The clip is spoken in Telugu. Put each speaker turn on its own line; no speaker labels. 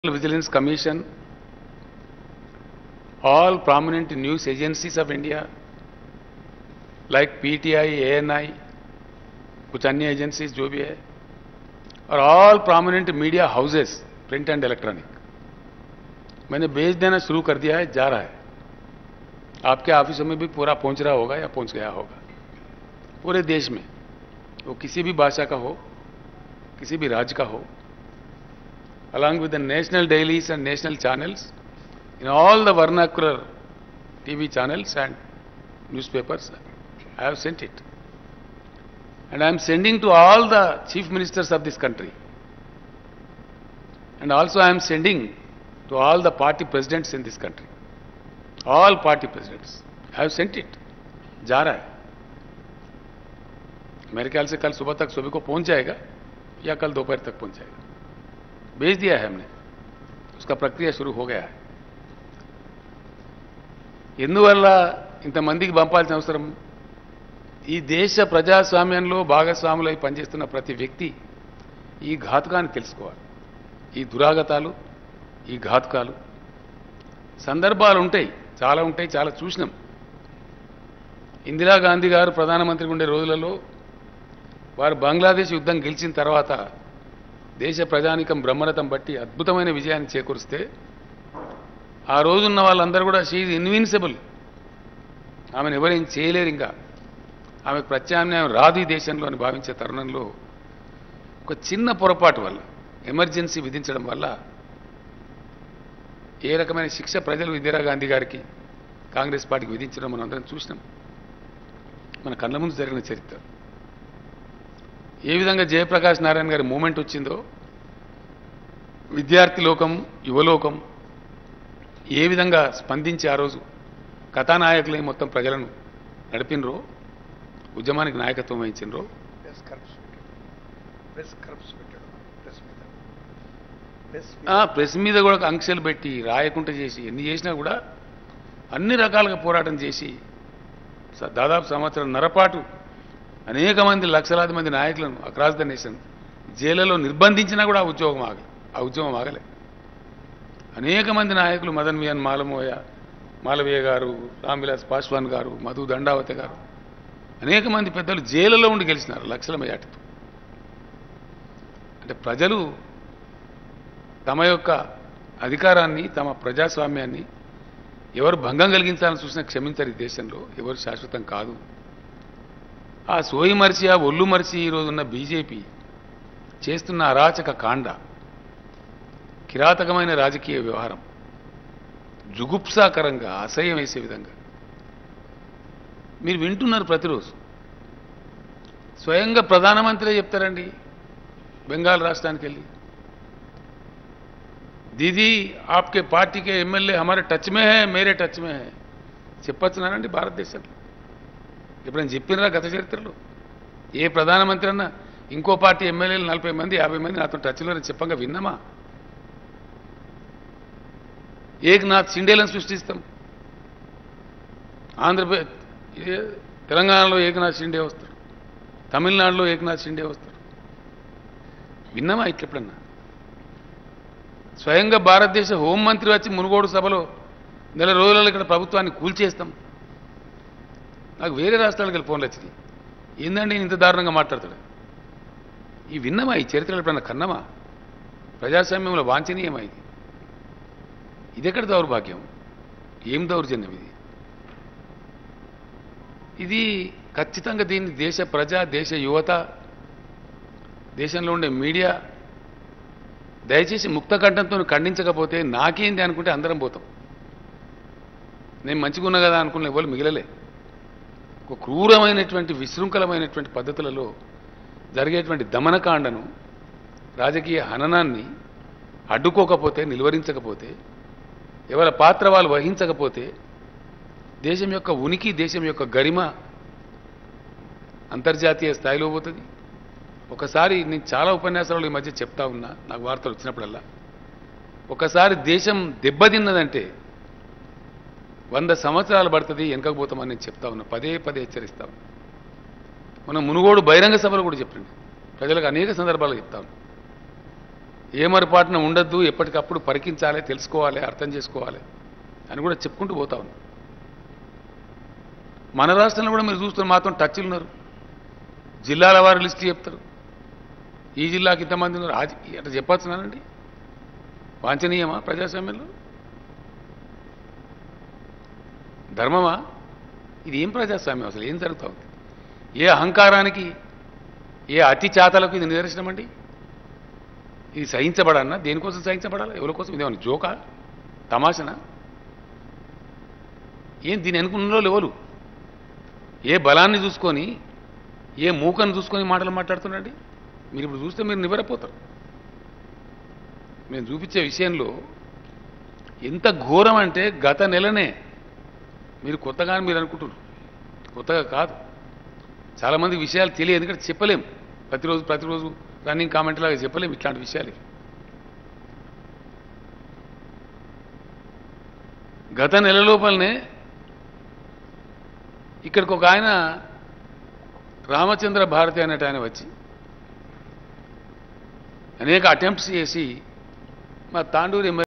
Vigilance Commission, all prominent news agencies of India, like PTI, ANI, कुछ अन्य एजेंसीज जो भी है और all prominent media houses print and electronic मैंने भेज देना शुरू कर दिया है जा रहा है आपके ऑफिसों में भी पूरा पहुंच रहा होगा या पहुंच गया होगा पूरे देश में वो किसी भी भाषा का हो किसी भी राज्य का हो along with the national dailies and national channels in all the vernacular TV channels and newspapers. I have sent it. And I am sending to all the chief ministers of this country. And also I am sending to all the party presidents in this country. All party presidents. I have sent it. जा रहा है मेरे ख्याल से कल सुबह तक सभी को पहुंच जाएगा या कल दोपहर तक पहुंच जाएगा भेज दिया है हमने उसका ప్రక్రియ शुरू हो गया है ఎందువల్ల ఇంతమందికి పంపాల్సిన అవసరం ఈ దేశ ప్రజాస్వామ్యంలో భాగస్వాములై పనిచేస్తున్న ప్రతి వ్యక్తి ఈ ఘాతుకాన్ని తెలుసుకోవాలి ఈ దురాగతాలు ఈ ఘాతుకాలు సందర్భాలు ఉంటాయి చాలా ఉంటాయి చాలా చూసినాం ఇందిరాగాంధీ గారు ప్రధానమంత్రిగా ఉండే రోజులలో వారు బంగ్లాదేశ్ యుద్ధం గెలిచిన తర్వాత దేశ ప్రజానికం బ్రహ్మరథం బట్టి అద్భుతమైన విజయాన్ని చేకూరిస్తే ఆ రోజున్న వాళ్ళందరూ కూడా షీఈ్ ఇన్విన్సిబుల్ ఆమెను ఎవరేం చేయలేరు ఇంకా ఆమెకు ప్రత్యామ్నాయం రాదు ఈ దేశంలో అని భావించే తరుణంలో ఒక చిన్న పొరపాటు వల్ల ఎమర్జెన్సీ విధించడం వల్ల ఏ రకమైన శిక్ష ప్రజలు ఇందిరాగాంధీ గారికి కాంగ్రెస్ పార్టీకి విధించడం మనం అందరం చూసినాం మన కళ్ళ ముందు జరిగిన చరిత్ర ఏ విధంగా జయప్రకాష్ నారాయణ గారి మూమెంట్ వచ్చిందో విద్యార్థి లోకం యువలోకం ఏ విధంగా స్పందించి ఆ రోజు కథానాయకులై మొత్తం ప్రజలను నడిపినరో ఉద్యమానికి నాయకత్వం వహించినరో
ప్రెస్ కరప్స్ ప్రెస్ కరప్స్ పెట్టాడు ప్రెస్ మీద ప్రెస్
ఆ ప్రెస్ మీద కూడా ఆంక్షలు పెట్టి రాయకుండా చేసి ఎన్ని చేసినా కూడా అన్ని రకాలుగా పోరాటం చేసి స- దాదాపు సంవత్సరం నరపాటు అనేక మంది లక్షలాది మంది నాయకులను అక్రాస్ ద నేషన్ జైలులో నిర్బంధించినా కూడా ఆ ఉద్యోగం ఆగలే ఆ ఉద్యమం ఆగలే అనేక మంది నాయకులు మదన్ మియన్ మాలమోయ మాలవీయ గారు రామ్విలాస్ పాస్వాన్ గారు మధు దండావతి గారు అనేక మంది పెద్దలు జైలులో ఉండి గెలిచినారు లక్షల మెజార్టీతో అంటే ప్రజలు తమ యొక్క అధికారాన్ని తమ ప్రజాస్వామ్యాన్ని ఎవరు భంగం కలిగించాలని చూసినా క్షమించరు ఈ దేశంలో ఎవరు శాశ్వతం కాదు ఆ సోయి మరిచి ఆ ఒళ్ళు మరిచి ఈరోజున్న బీజేపీ చేస్తున్న అరాచక కాండ కిరాతకమైన రాజకీయ వ్యవహారం జుగుప్సాకరంగా అసహ్యం వేసే విధంగా మీరు వింటున్నారు ప్రతిరోజు స్వయంగా ప్రధానమంత్రి చెప్తారండి బెంగాల్ రాష్ట్రానికి వెళ్ళి दीदी आपके पार्टी के एमएलए हमारे टच में है मेरे टच में है చెప్పచ్చున్నారండి భారతదేశంలో ఎప్పుడైనా చెప్పినరా గత చరిత్రలో ఏ ప్రధానమంత్రి అన్నా ఇంకో పార్టీ ఎమ్మెల్యేలు నలభై మంది యాభై మంది నాతో టచ్లో చెప్పంగా విన్నామా ఏకనాథ్ షిండేలను సృష్టిస్తాం ఆంధ్రప్రదేశ్ ఏ- తెలంగాణలో ఏకనాథ్ షిండే వస్తారు తమిళనాడులో ఏకనాథ్ షిండే వస్తారు విన్నామా ఇట్లెప్పుడన్నా స్వయంగా భారతదేశ హోంమంత్రి వచ్చి మునుగోడు సభలో నెల రోజులలో ఇక్కడ ప్రభుత్వాన్ని కూల్చేస్తాం నాకు వేరే రాష్ట్రాలకు వెళ్ళి ఫోన్లు వచ్చినాయి ఏందండి ఈయన ఇంత దారుణంగా మాట్లాడతాడు ఈ విన్నమా ఈ చరిత్రలో ఎప్పుడన్నా కన్నమా ప్రజాస్వామ్యంలో వాంఛనీయమా ఇది ఇది ఎక్కడ దౌర్భాగ్యం ఏం దౌర్జన్యం ఇది ఇది ఖచ్చితంగా దీన్ని దేశ ప్రజా దేశ యువత దేశంలో ఉండే మీడియా దయచేసి ముక్త కంఠంతో ఖండించకపోతే నాకేంది అనుకుంటే అందరం పోతాం నేను మంచిగా ఉన్నా కదా అనుకున్న ఎవరు మిగిలలే ఒక క్రూరమైనటువంటి విశృంఖలమైనటువంటి పద్ధతులలో జరిగేటువంటి దమనకాండను రాజకీయ హననాన్ని అడ్డుకోకపోతే నిలువరించకపోతే ఎవరి పాత్ర వాళ్ళు వహించకపోతే దేశం యొక్క ఉనికి దేశం యొక్క గరిమ అంతర్జాతీయ స్థాయిలో పోతుంది ఒకసారి నేను చాలా ఉపన్యాసాలు ఈ మధ్య చెప్తా ఉన్నా నాకు వార్తలు వచ్చినప్పుడల్లా ఒకసారి దేశం దెబ్బతిన్నదంటే వంద సంవత్సరాలు పడుతుంది వెనకపోతామని నేను చెప్తా ఉన్నా పదే పదే హెచ్చరిస్తా ఉన్నా మనం మునుగోడు బహిరంగ సభలో కూడా చెప్పండి ప్రజలకు అనేక సందర్భాలు చెప్తా ఉన్నా ఏమరపాటున ఉండద్దు ఎప్పటికప్పుడు పరికించాలి తెలుసుకోవాలి అర్థం చేసుకోవాలి అని కూడా చెప్పుకుంటూ పోతా ఉంది మన రాష్ట్రంలో కూడా మీరు చూస్తున్న మాత్రం టచ్లు ఉన్నారు జిల్లాల వారి లిస్టు చెప్తారు ఈ జిల్లాకి ఇంతమంది ఉన్నారు అది అట్లా చెప్పచ్చున్నానండి వాంఛనీయమా ప్రజాస్వామ్యంలో ధర్మమా ఇది ఏం ప్రజాస్వామ్యం అసలు ఏం జరుగుతూ ఉంది ఏ అహంకారానికి ఏ అతి చాతలకు ఇది నిదర్శనం అండి ఇది సహించబడన్నా దేనికోసం సహించబడాలి ఎవరి కోసం ఇదేమన్నా జోకా తమాషనా ఏం దీని అనుకున్న వాళ్ళు ఎవరు ఏ బలాన్ని చూసుకొని ఏ మూకను చూసుకొని మాటలు మాట్లాడుతున్నాండి మీరు ఇప్పుడు చూస్తే మీరు నివ్వరపోతారు మేము చూపించే విషయంలో ఎంత ఘోరం అంటే గత నెలనే మీరు కొత్తగా అని మీరు అనుకుంటున్నారు కొత్తగా కాదు చాలామంది విషయాలు తెలియదు ఎందుకంటే చెప్పలేం ప్రతిరోజు ప్రతిరోజు రన్నింగ్ కామెంట్ లాగా చెప్పలేం ఇట్లాంటి విషయాలు గత నెల లోపలనే ఇక్కడికి ఒక ఆయన రామచంద్ర భారతి అనేట ఆయన వచ్చి అనేక అటెంప్ట్స్ చేసి మా తాండూరు ఎమ్మెల్యే